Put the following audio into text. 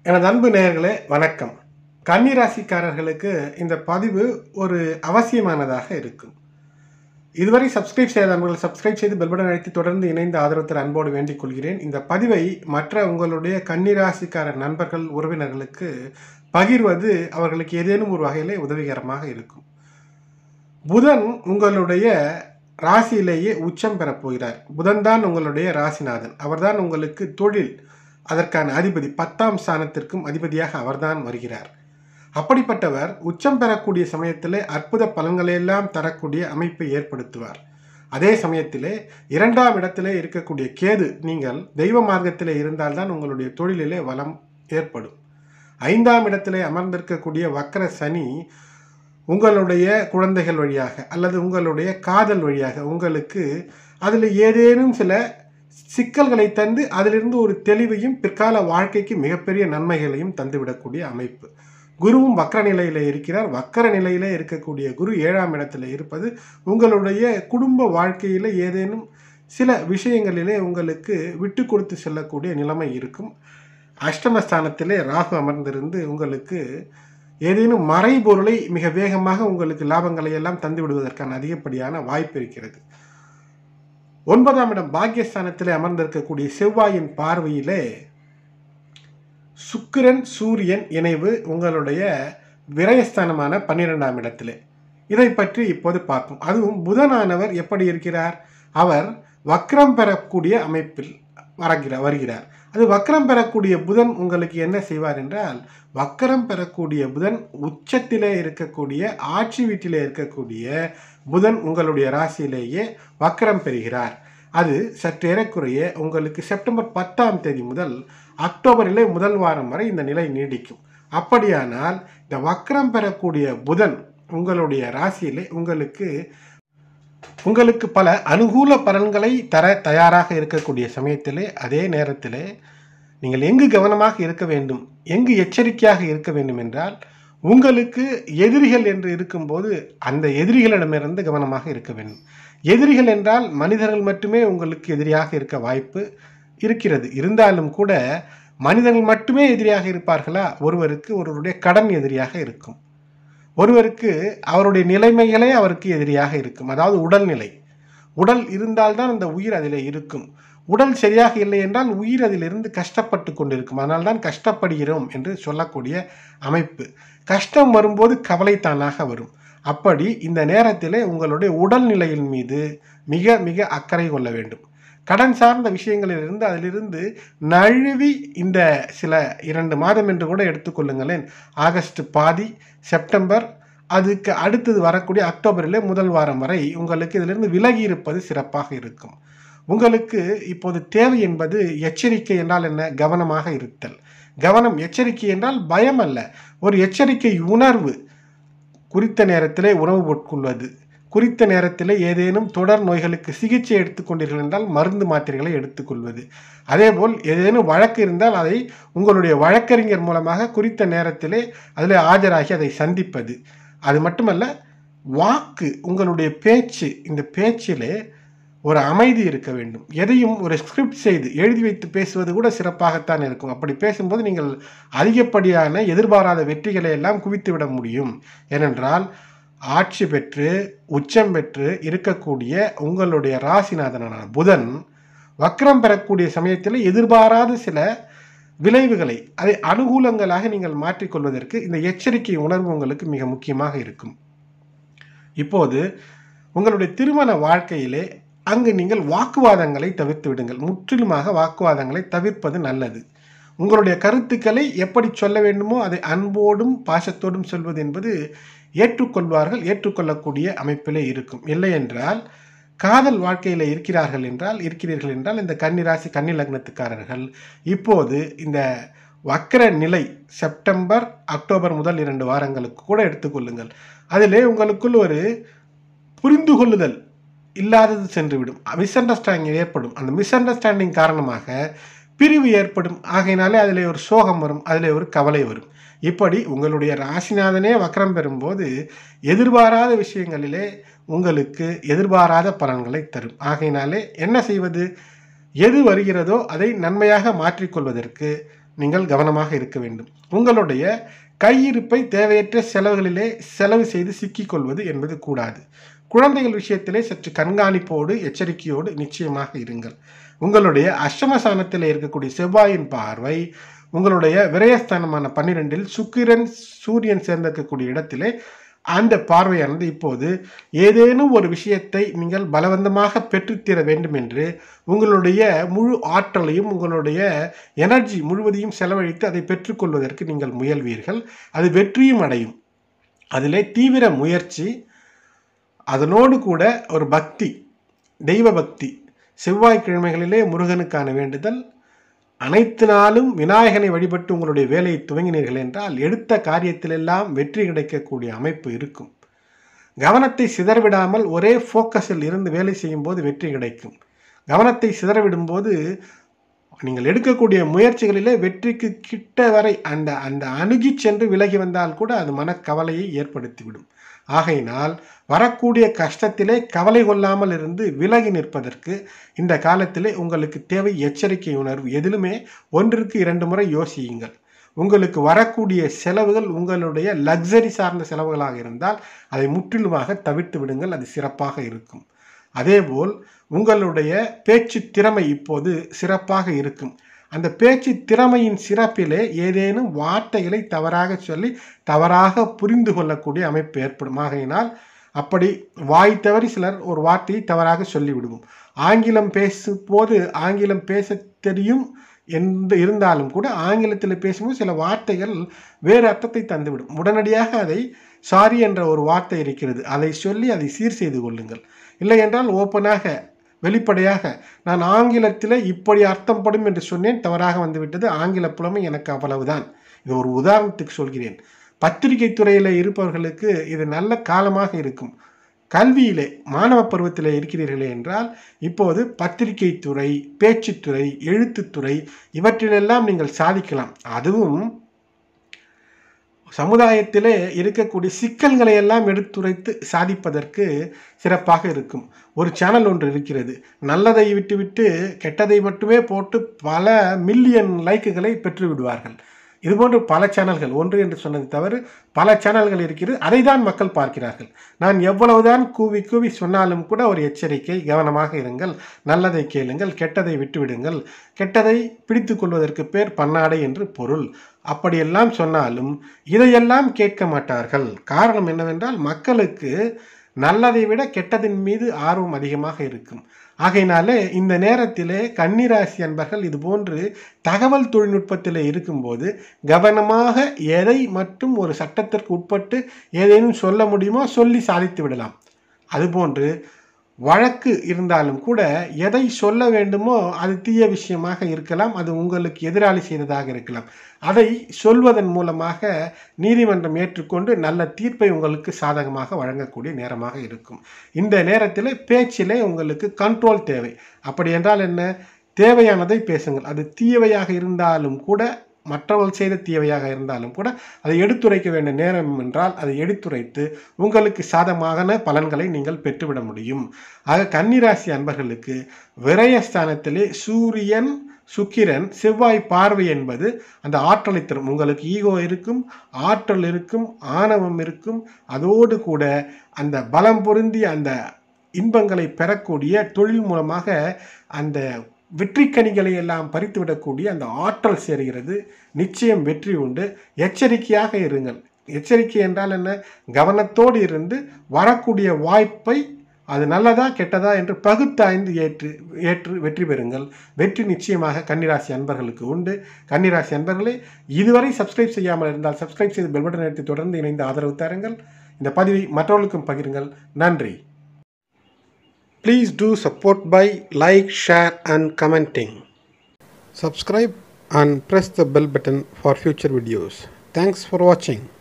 எனது அன்பு நேயர்களே வணக்கம் கன்னிராசிக்காரர்களுக்கு இந்த பதிவு ஒரு அவசியமானதாக இருக்கும் இதுவரை சப்ஸ்கிரைப் செய்யாத நண்பர்கள் சப்ஸ்கிரைப் செய்து பெல்படன் அழைத்து தொடர்ந்து இணைந்து ஆதரவு தர அன்போடு வேண்டிக் கொள்கிறேன் இந்த பதிவை மற்ற உங்களுடைய கன்னிராசிக்கார நண்பர்கள் உறவினர்களுக்கு பகிர்வது அவர்களுக்கு ஏதேனும் ஒரு வகையிலே உதவிகரமாக இருக்கும் புதன் உங்களுடைய ராசியிலேயே உச்சம் பெறப் போகிறார் புதன் தான் உங்களுடைய ராசிநாதன் அவர்தான் உங்களுக்கு தொழில் அதற்கான அதிபதி பத்தாம் ஸ்தானத்திற்கும் அதிபதியாக அவர்தான் வருகிறார் அப்படிப்பட்டவர் உச்சம் பெறக்கூடிய சமயத்திலே அற்புத பலன்களையெல்லாம் தரக்கூடிய அமைப்பை ஏற்படுத்துவார் அதே சமயத்திலே இரண்டாம் இடத்திலே இருக்கக்கூடிய கேது நீங்கள் தெய்வ மார்க்கத்திலே இருந்தால்தான் உங்களுடைய தொழிலிலே வளம் ஏற்படும் ஐந்தாம் இடத்திலே அமர்ந்திருக்கக்கூடிய வக்கர சனி உங்களுடைய குழந்தைகள் வழியாக அல்லது உங்களுடைய காதல் வழியாக உங்களுக்கு அதில் ஏதேனும் சில சிக்கல்களை தந்து அதிலிருந்து ஒரு தெளிவையும் பிற்கால வாழ்க்கைக்கு மிகப்பெரிய நன்மைகளையும் தந்துவிடக்கூடிய அமைப்பு குருவும் வக்கர நிலையில் இருக்கிறார் வக்கர நிலையில் இருக்கக்கூடிய குரு ஏழாம் இடத்துல இருப்பது உங்களுடைய குடும்ப வாழ்க்கையில் ஏதேனும் சில விஷயங்களிலே உங்களுக்கு விட்டு கொடுத்து செல்லக்கூடிய நிலைமை இருக்கும் அஷ்டமஸ்தானத்திலே ராகு அமர்ந்திருந்து உங்களுக்கு ஏதேனும் மறைபொருளை மிக வேகமாக உங்களுக்கு லாபங்களை எல்லாம் தந்து விடுவதற்கான அதிகப்படியான வாய்ப்பு இருக்கிறது ஒன்பதாம் இடம் பாக்கியஸ்தானத்திலே அமர்ந்திருக்கக்கூடிய செவ்வாயின் பார்வையிலே சுக்கிரன் சூரியன் இணைவு உங்களுடைய விரயஸ்தானமான பன்னிரெண்டாம் இடத்திலே இதை பற்றி இப்போது பார்ப்போம் அதுவும் புதனானவர் எப்படி இருக்கிறார் அவர் வக்ரம் பெறக்கூடிய அமைப்பில் வரகிறார் வருகிறார் அது வக்ரம் பெறக்கூடிய புதன் உங்களுக்கு என்ன செய்வார் என்றால் வக்கரம் பெறக்கூடிய புதன் உச்சத்திலே இருக்கக்கூடிய ஆட்சி வீட்டிலே இருக்கக்கூடிய புதன் உங்களுடைய ராசியிலேயே வக்கரம் பெறுகிறார் அது சற்றேறக்குறைய உங்களுக்கு செப்டம்பர் பத்தாம் தேதி முதல் அக்டோபரிலே முதல் வாரம் வரை இந்த நிலை நீடிக்கும் அப்படியானால் இந்த வக்கரம் பெறக்கூடிய புதன் உங்களுடைய ராசியிலே உங்களுக்கு உங்களுக்கு பல அனுகூல பலன்களை தர தயாராக இருக்கக்கூடிய சமயத்திலே அதே நேரத்திலே நீங்கள் எங்கு கவனமாக இருக்க வேண்டும் எங்கு எச்சரிக்கையாக இருக்க வேண்டும் என்றால் உங்களுக்கு எதிரிகள் என்று இருக்கும்போது அந்த எதிரிகளிடமிருந்து கவனமாக இருக்க வேண்டும் எதிரிகள் என்றால் மனிதர்கள் மட்டுமே உங்களுக்கு எதிரியாக இருக்க வாய்ப்பு இருக்கிறது இருந்தாலும் கூட மனிதர்கள் மட்டுமே எதிரியாக இருப்பார்களா ஒருவருக்கு ஒருவருடைய கடன் எதிரியாக இருக்கும் ஒருவருக்கு அவருடைய நிலைமைகளே அவருக்கு எதிரியாக இருக்கும் அதாவது உடல்நிலை உடல் இருந்தால்தான் அந்த உயிர் அதில் இருக்கும் உடல் சரியாக இல்லை என்றால் உயிர் அதிலிருந்து கஷ்டப்பட்டு கொண்டிருக்கும் அதனால்தான் கஷ்டப்படுகிறோம் என்று சொல்லக்கூடிய அமைப்பு கஷ்டம் வரும்போது கவலை தானாக வரும் அப்படி இந்த நேரத்திலே உங்களுடைய உடல்நிலையின் மீது மிக மிக அக்கறை கொள்ள வேண்டும் கடன் சார்ந்த விஷயங்களிலிருந்து அதிலிருந்து நழுவி இந்த சில இரண்டு மாதம் என்று கூட எடுத்துக்கொள்ளுங்களேன் ஆகஸ்ட் பாதி செப்டம்பர் அதுக்கு அடுத்தது வரக்கூடிய அக்டோபரிலே முதல் வாரம் வரை உங்களுக்கு இதிலிருந்து விலகி இருப்பது சிறப்பாக இருக்கும் உங்களுக்கு இப்போது தேவை என்பது எச்சரிக்கை என்றால் என்ன கவனமாக இருத்தல் கவனம் எச்சரிக்கை என்றால் பயம் அல்ல ஒரு எச்சரிக்கை உணர்வு குறித்த நேரத்திலே உணவு உட்கொள்வது குறித்த நேரத்தில் ஏதேனும் தொடர் நோய்களுக்கு சிகிச்சை எடுத்துக்கொண்டீர்கள் என்றால் மருந்து மாத்திரைகளை எடுத்துக்கொள்வது அதேபோல் ஏதேனும் வழக்கு இருந்தால் அதை உங்களுடைய வழக்கறிஞர் மூலமாக குறித்த நேரத்திலே அதில் ஆஜராகி அதை சந்திப்பது அது மட்டுமல்ல வாக்கு உங்களுடைய பேச்சு இந்த பேச்சிலே ஒரு அமைதி இருக்க வேண்டும் எதையும் ஒரு ஸ்கிரிப்ட் செய்து எழுதி வைத்து பேசுவது கூட சிறப்பாகத்தான் இருக்கும் அப்படி பேசும்போது நீங்கள் அதிகப்படியான எதிர்பாராத வெற்றிகளை எல்லாம் குவித்து விட முடியும் ஏனென்றால் ஆட்சி பெற்று உச்சம் பெற்று இருக்கக்கூடிய உங்களுடைய ராசிநாதனான புதன் வக்ரம் பெறக்கூடிய சமயத்தில் எதிர்பாராத சில விளைவுகளை அதை அனுகூலங்களாக நீங்கள் மாற்றிக்கொள்வதற்கு இந்த எச்சரிக்கை உணர்வு உங்களுக்கு மிக முக்கியமாக இருக்கும் இப்போது உங்களுடைய திருமண வாழ்க்கையிலே அங்கு நீங்கள் வாக்குவாதங்களை தவிர்த்து விடுங்கள் முற்றிலுமாக வாக்குவாதங்களை தவிர்ப்பது நல்லது உங்களுடைய கருத்துக்களை எப்படி சொல்ல வேண்டுமோ அதை அன்போடும் பாசத்தோடும் சொல்வது என்பது ஏற்றுக்கொள்வார்கள் ஏற்றுக்கொள்ளக்கூடிய அமைப்பிலே இருக்கும் இல்லை என்றால் காதல் வாழ்க்கையில் இருக்கிறார்கள் என்றால் இருக்கிறீர்கள் என்றால் இந்த கன்னிராசி கன்னி லக்னத்துக்காரர்கள் இப்போது இந்த வக்கர நிலை செப்டம்பர் அக்டோபர் முதல் இரண்டு வாரங்களுக்கு கூட எடுத்துக்கொள்ளுங்கள் அதிலே உங்களுக்குள் ஒரு புரிந்து கொள்ளுதல் இல்லாதது சென்றுவிடும் மிஸ் அண்டர்ஸ்டாண்டிங் ஏற்படும் அந்த மிஸ் அண்டர்ஸ்டாண்டிங் காரணமாக பிரிவு ஏற்படும் ஆகையினாலே அதில் ஒரு சோகம் வரும் அதில் ஒரு கவலை வரும் இப்படி உங்களுடைய ராசிநாதனே வக்கரம் பெறும்போது எதிர்பாராத விஷயங்களிலே உங்களுக்கு எதிர்பாராத பலன்களை தரும் ஆகையினாலே என்ன செய்வது எது வருகிறதோ அதை நன்மையாக மாற்றிக்கொள்வதற்கு நீங்கள் கவனமாக இருக்க வேண்டும் உங்களுடைய கையிருப்பை தேவையற்ற செலவுகளிலே செலவு செய்து சிக்கிக்கொள்வது என்பது கூடாது குழந்தைகள் விஷயத்திலே சற்று கண்காணிப்போடு எச்சரிக்கையோடு நிச்சயமாக இருங்கள் உங்களுடைய அஷ்டமசானத்தில் இருக்கக்கூடிய செவ்வாயின் பார்வை உங்களுடைய விரயஸ்தானமான பன்னிரெண்டில் சுக்கிரன் சூரியன் சேர்ந்திருக்கக்கூடிய இடத்திலே அந்த பார்வையானது இப்போது ஏதேனும் ஒரு விஷயத்தை நீங்கள் பலவந்தமாக பெற்றுத்தீர வேண்டும் என்று உங்களுடைய முழு ஆற்றலையும் உங்களுடைய எனர்ஜி முழுவதையும் செலவழித்து அதை பெற்றுக்கொள்வதற்கு நீங்கள் முயல்வீர்கள் அது வெற்றியும் அடையும் அதிலே தீவிர முயற்சி அதனோடு கூட ஒரு பக்தி தெய்வ பக்தி செவ்வாய்க்கிழமைகளிலே முருகனுக்கான வேண்டுதல் அனைத்து நாளும் விநாயகனை வழிபட்டு உங்களுடைய வேலையை துவங்கினீர்கள் என்றால் எடுத்த காரியத்திலெல்லாம் வெற்றி கிடைக்கக்கூடிய அமைப்பு இருக்கும் கவனத்தை சிதறவிடாமல் ஒரே ஃபோக்கஸில் இருந்து வேலை செய்யும் போது வெற்றி கிடைக்கும் கவனத்தை சிதறவிடும்போது நீங்கள் எடுக்கக்கூடிய முயற்சிகளிலே வெற்றிக்கு கிட்ட வரை அந்த அந்த அணுகி சென்று விலகி வந்தால் கூட அது மனக்கவலையை ஏற்படுத்திவிடும் ஆகையினால் வரக்கூடிய கஷ்டத்திலே கவலை கொள்ளாமல் இருந்து விலகி நிற்பதற்கு இந்த காலத்திலே உங்களுக்கு தேவை எச்சரிக்கை உணர்வு எதிலுமே ஒன்றிற்கு இரண்டு முறை யோசியுங்கள் உங்களுக்கு வரக்கூடிய செலவுகள் உங்களுடைய லக்ஸரி சார்ந்த செலவுகளாக இருந்தால் அதை முற்றிலுமாக தவிர்த்து விடுங்கள் அது சிறப்பாக இருக்கும் அதேபோல் உங்களுடைய பேச்சு திறமை இப்போது சிறப்பாக இருக்கும் அந்த பேச்சு திறமையின் சிறப்பிலே ஏதேனும் வார்த்தைகளை தவறாக சொல்லி தவறாக புரிந்து கொள்ளக்கூடிய அமைப்பு ஏற்படும் ஆகையினால் அப்படி வாய் தவறி சிலர் ஒரு வார்த்தையை தவறாக சொல்லிவிடுவோம் ஆங்கிலம் பேசும்போது ஆங்கிலம் பேச தெரியும் என்று இருந்தாலும் கூட ஆங்கிலத்தில் பேசும்போது சில வார்த்தைகள் வேறு அர்த்தத்தை தந்துவிடும் உடனடியாக அதை சாரி என்ற ஒரு வார்த்தை இருக்கிறது அதை சொல்லி அதை சீர் செய்து கொள்ளுங்கள் இல்லை என்றால் ஓப்பனாக வெளிப்படையாக நான் ஆங்கிலத்தில் இப்படி அர்த்தம் படும் என்று சொன்னேன் தவறாக வந்துவிட்டது ஆங்கில புலமை எனக்கு அவ்வளவுதான் இது ஒரு உதாரணத்துக்கு சொல்கிறேன் பத்திரிகை துறையில் இருப்பவர்களுக்கு இது நல்ல காலமாக இருக்கும் கல்வியிலே மாணவ பருவத்தில் இருக்கிறீர்களே என்றால் இப்போது பத்திரிகை துறை பேச்சுத்துறை எழுத்துத்துறை இவற்றிலெல்லாம் நீங்கள் சாதிக்கலாம் அதுவும் சமுதாயத்திலே இருக்கக்கூடிய சிக்கல்களை எல்லாம் எடுத்துரைத்து சாதிப்பதற்கு சிறப்பாக இருக்கும் ஒரு சேனல் ஒன்று இருக்கிறது நல்லதை விட்டுவிட்டு கெட்டதை மட்டுமே போட்டு பல மில்லியன் லைக்குகளை பெற்று விடுவார்கள் இதுபோன்று பல சேனல்கள் ஒன்று என்று சொன்னது தவிர பல சேனல்கள் இருக்கிறது அதை தான் மக்கள் பார்க்கிறார்கள் நான் எவ்வளவுதான் கூவி கூவி சொன்னாலும் கூட ஒரு எச்சரிக்கை கவனமாக இருங்கள் நல்லதை கேளுங்கள் கெட்டதை விட்டுவிடுங்கள் கெட்டதை பிடித்து கொள்வதற்கு பேர் பன்னாடை என்று பொருள் அப்படியெல்லாம் சொன்னாலும் இதையெல்லாம் கேட்க மாட்டார்கள் காரணம் என்னவென்றால் மக்களுக்கு நல்லதை விட கெட்டதின் மீது ஆர்வம் அதிகமாக இருக்கும் ஆகையினாலே இந்த நேரத்திலே கன்னிராசி அன்பர்கள் இது போன்று தகவல் தொழில்நுட்பத்தில் இருக்கும்போது கவனமாக எதை மட்டும் ஒரு சட்டத்திற்கு உட்பட்டு ஏதேனும் சொல்ல முடியுமோ சொல்லி சாதித்து விடலாம் அதுபோன்று வழக்கு இருந்தாலும் கூட எதை சொல்ல வேண்டுமோ அது தீய விஷயமாக இருக்கலாம் அது உங்களுக்கு எதிராளி செய்ததாக இருக்கலாம் அதை சொல்வதன் மூலமாக நீதிமன்றம் ஏற்றுக்கொண்டு நல்ல தீர்ப்பை உங்களுக்கு சாதகமாக வழங்கக்கூடிய நேரமாக இருக்கும் இந்த நேரத்தில் பேச்சிலே உங்களுக்கு கண்ட்ரோல் தேவை அப்படி என்றால் என்ன தேவையானதை பேசுங்கள் அது தீயவையாக இருந்தாலும் கூட மற்றவர்கள் செய்த தீவையாக இருந்தாலும் கூட அதை எடுத்துரைக்க வேண்டிய நேரம் என்றால் அதை எடுத்துரைத்து உங்களுக்கு சாதகமான பலன்களை நீங்கள் பெற்றுவிட முடியும் ஆக கன்னிராசி அன்பர்களுக்கு விரயஸ்தானத்திலே சூரியன் சுக்கிரன் செவ்வாய் பார்வை என்பது அந்த ஆற்றலை தரும் உங்களுக்கு ஈகோ இருக்கும் ஆற்றல் இருக்கும் ஆணவம் இருக்கும் அதோடு கூட அந்த பலம் பொருந்திய அந்த இன்பங்களை பெறக்கூடிய தொழில் மூலமாக அந்த வெற்றி கனிகளை எல்லாம் பறித்துவிடக்கூடிய அந்த ஆற்றல் சேர்கிறது நிச்சயம் வெற்றி உண்டு எச்சரிக்கையாக இருங்கள் எச்சரிக்கை என்றால் என்ன கவனத்தோடு இருந்து வரக்கூடிய வாய்ப்பை அது நல்லதா கெட்டதா என்று பகுத்தாய்ந்து ஏற்று ஏற்று வெற்றி பெறுங்கள் வெற்றி நிச்சயமாக கன்னிராசி அன்பர்களுக்கு உண்டு கன்னிராசி அன்பர்களே இதுவரை சப்ஸ்கிரைப் செய்யாமல் இருந்தால் சப்ஸ்கிரைப் செய்து பெல் பட்டன் எடுத்து தொடர்ந்து இணைந்து ஆதரவு தாருங்கள் இந்த பதிவை மற்றவர்களுக்கும் பகிருங்கள் நன்றி Please do support by like, share and commenting. Subscribe and press the bell button for future videos. Thanks for watching.